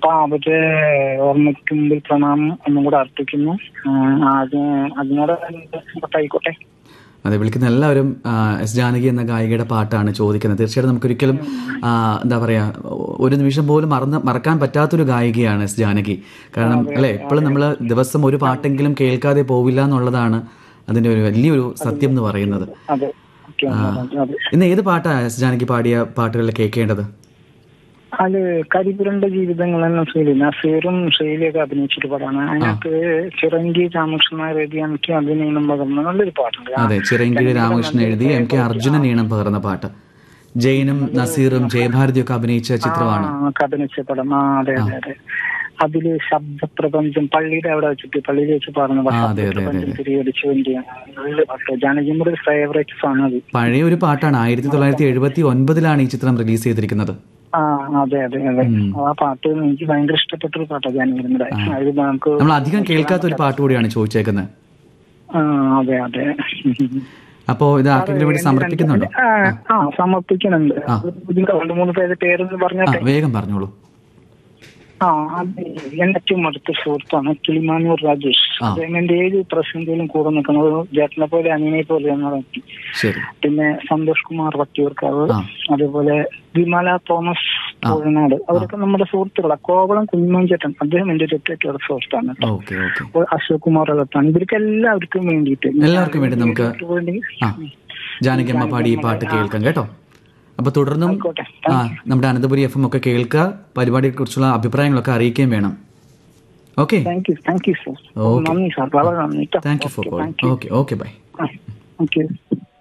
അപ്പൊ അവരുടെ ഓർമ്മയ്ക്ക് മുമ്പിൽ പ്രണാമം ഒന്നും കൂടെ അർപ്പിക്കുന്നു ആ, അത് അതിനോട് ആയിക്കോട്ടെ അതെ വിളിക്കുന്ന എല്ലാവരും ആ, എസ് ജാനകി എന്ന ഗായികയുടെ പാട്ടാണ് ചോദിക്കുന്നത് തീർച്ചയായിട്ടും നമുക്കൊരിക്കലും ആ, എന്താ പറയാ ഒരു നിമിഷം പോലും മറന്ന് മറക്കാൻ പറ്റാത്തൊരു ഗായികയാണ് എസ് ജാനകി കാരണം അല്ലെ എപ്പോഴും നമ്മൾ ദിവസം ഒരു പാട്ടെങ്കിലും കേൾക്കാതെ പോവില്ല എന്നുള്ളതാണ് അതിന്റെ ഒരു വലിയൊരു സത്യം എന്ന് പറയുന്നത് അതെ ഓക്കെ അതെ ഇന്ന് ഏത് പാട്ടാ എസ് ജാനകി പാടിയ പാട്ടുകളിൽ കേൾക്കേണ്ടത് അത് കരിപുരണ്ട ജീവിതങ്ങൾ എന്ന ശൈലി നസീറും ശൈലിയൊക്കെ അഭിനയിച്ചൊരു പടമാണ് അതിനകത്ത് ചിറങ്കി രാമകൃഷ്ണൻ നായർ എഴുതി എനിക്ക് അഭിനയം പകർന്ന നല്ലൊരു പാട്ടുണ്ട് അതെ ചിറങ്കിഴി രാമകൃഷ്ണൻ എഴുതി എം കെ അർജുനൻ ഈണം പകർന്ന പാട്ട് ജെയിനും നസീറും ജയഭാരതിയൊക്കെ അഭിനയിച്ച ചിത്രമാണ് ആ, അഭിനയിച്ച പടം ആ അതെ അതെ അതെ അതില് ശബ്ദപ്രപഞ്ചം പള്ളിയുടെ അവിടെ വെച്ചിട്ട് പള്ളിയിൽ വെച്ച് പാടുന്ന പാട്ട് ആ, അതെ, അതെ, അതെ, ശബ്ദപ്രപഞ്ചം തിരികടിച്ചു വേണ്ടിയാണ് നല്ല പാട്ട് ജാനകിയുടെ ഒരു ഫേവറേറ്റ് സോങ് അത് പഴയ ഒരു പാട്ടാണ് ആയിരത്തി തൊള്ളായിരത്തി എഴുപത്തി ഒൻപതിലാണ് ഈ ചിത്രം റിലീസ് ചെയ്തിരിക്കുന്നത് ആ അതെ അതെ അതെ ആ പാട്ട് എനിക്ക് ഭയങ്കര ഇഷ്ടപ്പെട്ട ഒരു പാട്ടാണ് ജാനകിയുടെ അത് നമുക്ക് നമ്മൾ അധികം കേൾക്കാത്ത ഒരു പാട്ട് കൂടിയാണ് ചോദിച്ചേക്കുന്നത് ആ അതെ അതെ അപ്പോ ഇത് ആർക്കെങ്കിലും വേണ്ടി സമർപ്പിക്കുന്നുണ്ടോ ആ, ആ സമർപ്പിക്കുന്നുണ്ട് ഇതിന്റെ രണ്ട് മൂന്ന് പേര് പേരൊന്ന് ആ പറഞ്ഞാട്ടെ വേഗം പറഞ്ഞോളൂ ആ അത് എന്റെ ഏറ്റവും അടുത്ത സുഹൃത്താണ് കിളിമാനൂർ രാജേഷ് ആ. അദ്ദേഹം എന്റെ ഏത് പ്രസന്റിലും കൂടെ നിൽക്കുന്നത് ജേട്ടനെ പോലെ അനിയനെ പോലെ എന്നാണ് ശരി പിന്നെ സന്തോഷ് കുമാർ വട്ടിയൂർക്കാവ് ആ. അതേപോലെ വിമല തോമസ് കോഴനാട് അവരൊക്കെ നമ്മുടെ സുഹൃത്തുക്കളാണ് കോവളം കുഞ്ഞുമഞ്ചേട്ടൻ അദ്ദേഹം എന്റെ ഒരു ഏറ്റവും സുഹൃത്താണ് കേട്ടോ. ഓക്കെ ഓക്കെ അപ്പോൾ അശോക് കുമാർ അകത്താണ് ഇവർക്ക് എല്ലാവർക്കും വേണ്ടിയിട്ട് എല്ലാവർക്കും വേണ്ടി നമുക്ക് വേണ്ടി ആ ജാനകിയമ്മ പാടി ഈ പാട്ട് കേൾക്കാം കേട്ടോ അപ്പൊ തുടർന്നും ആയിക്കോട്ടെ. ആ നമ്മുടെ അനന്തപുരി എഫ് എം ഒക്കെ കേൾക്കുക പരിപാടിയെ കുറിച്ചുള്ള അഭിപ്രായങ്ങളൊക്കെ അറിയിക്കുകയും വേണം okay thank you thank you sir Okay. നന്ദി സാർ വളരെ നന്ദി thank you for calling okay okay bye thank U